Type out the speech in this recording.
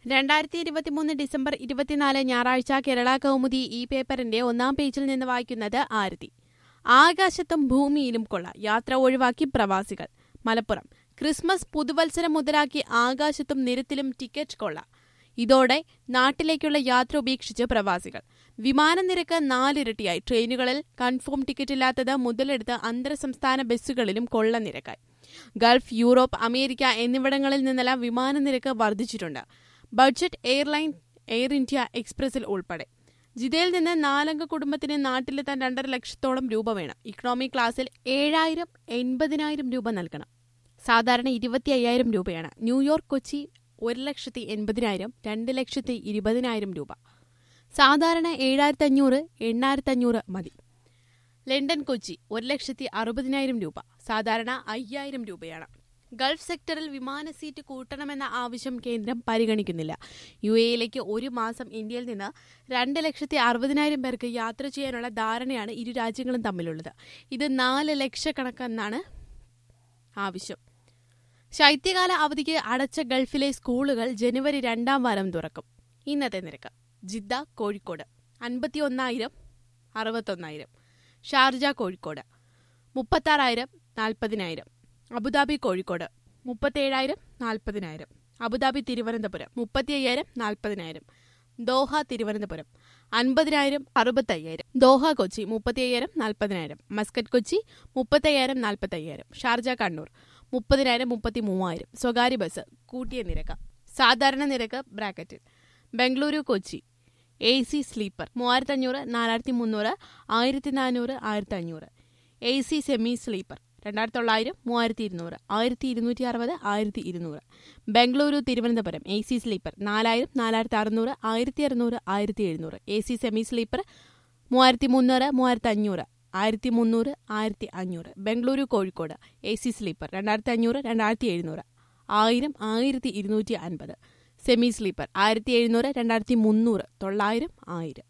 രണ്ടായിരത്തി ഇരുപത്തിമൂന്ന് ഡിസംബർ ഇരുപത്തിനാല് ഞായറാഴ്ച കേരള കൗമുദി ഈ പേപ്പറിന്റെ ഒന്നാം പേജിൽ നിന്ന് വായിക്കുന്നത് ആരതി ആകാശത്തും ഭൂമിയിലും കൊള്ള യാത്ര ഒഴിവാക്കി പ്രവാസികൾ മലപ്പുറം ക്രിസ്മസ് പുതുവത്സരം മുതലാക്കി ആകാശത്തും നിരത്തിലും ടിക്കറ്റ് കൊള്ള ഇതോടെ നാട്ടിലേക്കുള്ള യാത്ര ഉപേക്ഷിച്ച് പ്രവാസികൾ വിമാന നിരക്ക് നാലിരട്ടിയായി ട്രെയിനുകളിൽ കൺഫേം ടിക്കറ്റ് ഇല്ലാത്തത് മുതലെടുത്ത് അന്തർ സംസ്ഥാന ബസ്സുകളിലും കൊള്ള നിരക്കായി ഗൾഫ് യൂറോപ്പ് അമേരിക്ക എന്നിവിടങ്ങളിൽ നിന്നെല്ലാം വിമാന നിരക്ക് വർദ്ധിച്ചിട്ടുണ്ട് ബഡ്ജറ്റ് എയർലൈൻ എയർ ഇന്ത്യ എക്സ്പ്രസിൽ ഉൾപ്പെടെ ജിദ്ദയിൽ നിന്ന് നാലംഗ കുടുംബത്തിന് നാട്ടിലെത്താൻ രണ്ടര ലക്ഷത്തോളം രൂപ വേണം ഇക്കണോമി ക്ലാസ്സിൽ ഏഴായിരം എൺപതിനായിരം രൂപ നൽകണം സാധാരണ ഇരുപത്തി അയ്യായിരം രൂപയാണ് ന്യൂയോർക്ക് കൊച്ചി ഒരു ലക്ഷത്തി എൺപതിനായിരം രണ്ട് ലക്ഷത്തി ഇരുപതിനായിരം രൂപ സാധാരണ ഏഴായിരത്തി അഞ്ഞൂറ് എണ്ണായിരത്തി അഞ്ഞൂറ് മതി ലണ്ടൻ കൊച്ചി ഒരു ലക്ഷത്തി അറുപതിനായിരം രൂപ സാധാരണ അയ്യായിരം രൂപയാണ് ഗൾഫ് സെക്ടറിൽ വിമാന സീറ്റ് കൂട്ടണമെന്ന ആവശ്യം കേന്ദ്രം പരിഗണിക്കുന്നില്ല യു എയിലേക്ക് ഒരു മാസം ഇന്ത്യയിൽ നിന്ന് രണ്ട് ലക്ഷത്തി അറുപതിനായിരം പേർക്ക് യാത്ര ചെയ്യാനുള്ള ധാരണയാണ് ഇരു രാജ്യങ്ങളും തമ്മിലുള്ളത് ഇത് നാല് ലക്ഷക്കണക്കെന്നാണ് ആവശ്യം ശൈത്യകാല അവധിക്ക് അടച്ച ഗൾഫിലെ സ്കൂളുകൾ ജനുവരി രണ്ടാം വാരം തുറക്കും ഇന്നത്തെ നിരക്ക് ജിദ്ദ കോഴിക്കോട് അൻപത്തി ഒന്നായിരം അറുപത്തൊന്നായിരം ഷാർജ കോഴിക്കോട് മുപ്പത്താറായിരം നാൽപ്പതിനായിരം അബുദാബി കോഴിക്കോട് മുപ്പത്തേഴായിരം നാൽപ്പതിനായിരം അബുദാബി തിരുവനന്തപുരം മുപ്പത്തി അയ്യായിരം നാൽപ്പതിനായിരം ദോഹ തിരുവനന്തപുരം അൻപതിനായിരം അറുപത്തയ്യായിരം ദോഹ കൊച്ചി മുപ്പത്തി അയ്യായിരം നാൽപ്പതിനായിരം മസ്കറ്റ് കൊച്ചി മുപ്പത്തയ്യായിരം നാൽപ്പത്തയ്യായിരം ഷാർജ കണ്ണൂർ മുപ്പതിനായിരം മുപ്പത്തി മൂവായിരം സ്വകാര്യ ബസ് കൂട്ടിയ നിരക്ക് സാധാരണ നിരക്ക് ബ്രാക്കറ്റിൽ Bengaluru Kochi A C sleeper മൂവായിരത്തി അഞ്ഞൂറ് നാലായിരത്തി മുന്നൂറ് ആയിരത്തി നാനൂറ് ആയിരത്തി അഞ്ഞൂറ് എ സി സെമി സ്ലീപ്പർ രണ്ടായിരത്തി തൊള്ളായിരം മൂവായിരത്തി ഇരുന്നൂറ് ആയിരത്തി ഇരുന്നൂറ്റി അറുപത് ആയിരത്തി ഇരുന്നൂറ് Bengaluru Thiruvananthapuram A C sleeper നാലായിരം നാലായിരത്തി അറുന്നൂറ് ആയിരത്തി അറുന്നൂറ് ആയിരത്തി എഴുന്നൂറ് എ സി സെമി സ്ലീപ്പർ മൂവായിരത്തി മുന്നൂറ് മൂവായിരത്തി അഞ്ഞൂറ് ആയിരത്തി മുന്നൂറ് ആയിരത്തി അഞ്ഞൂറ് Bengaluru Kozhikode A C sleeper രണ്ടായിരത്തി അഞ്ഞൂറ് രണ്ടായിരത്തി എഴുന്നൂറ് ആയിരം ആയിരത്തി ഇരുന്നൂറ്റി അൻപത് സെമി സ്ലീപ്പർ ആയിരത്തി എഴുന്നൂറ് രണ്ടായിരത്തി മുന്നൂറ് തൊള്ളായിരം ആയിരം